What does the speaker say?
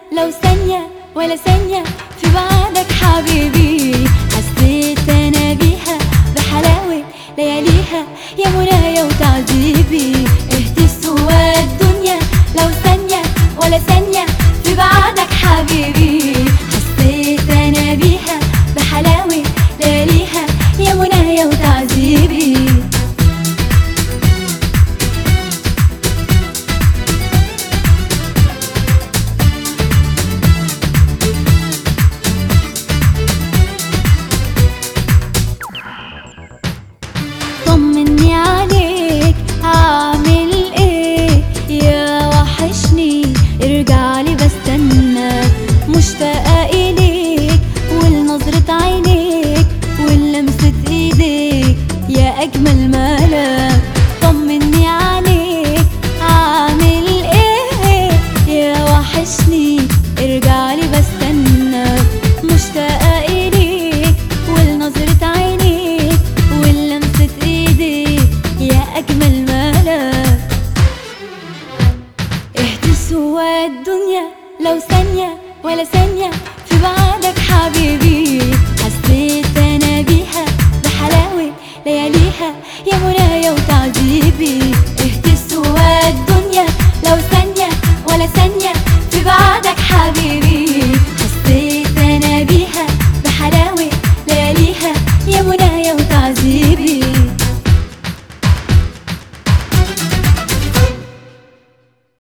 لو ثانية ولا ثانية في بعدك حبيبي حسيت أنا بيها بحلاوة لياليها يا منايا وتعذيبي اهدي سوى الدنيا لو ثانية ولا ثانية في بعدك حبيبي حسيت أنا بيها بحلاوة لياليها يا منايا وتعذيبي طمني عليك عامل ايه يا وحشني ارجع لي بستناك مشتاقة اليك ولنظرة عينيك ولمسة ايديك يا اجمل ملاك طمني عليك عامل ايه يا وحشني ارجع لي بستناك مشتاقة اليك ولنظرة عينيك ولمسة ايديك يا اجمل ملاك اهدي سوى الدنيا لو ثانية ولا ثانية في بعدك حبيبي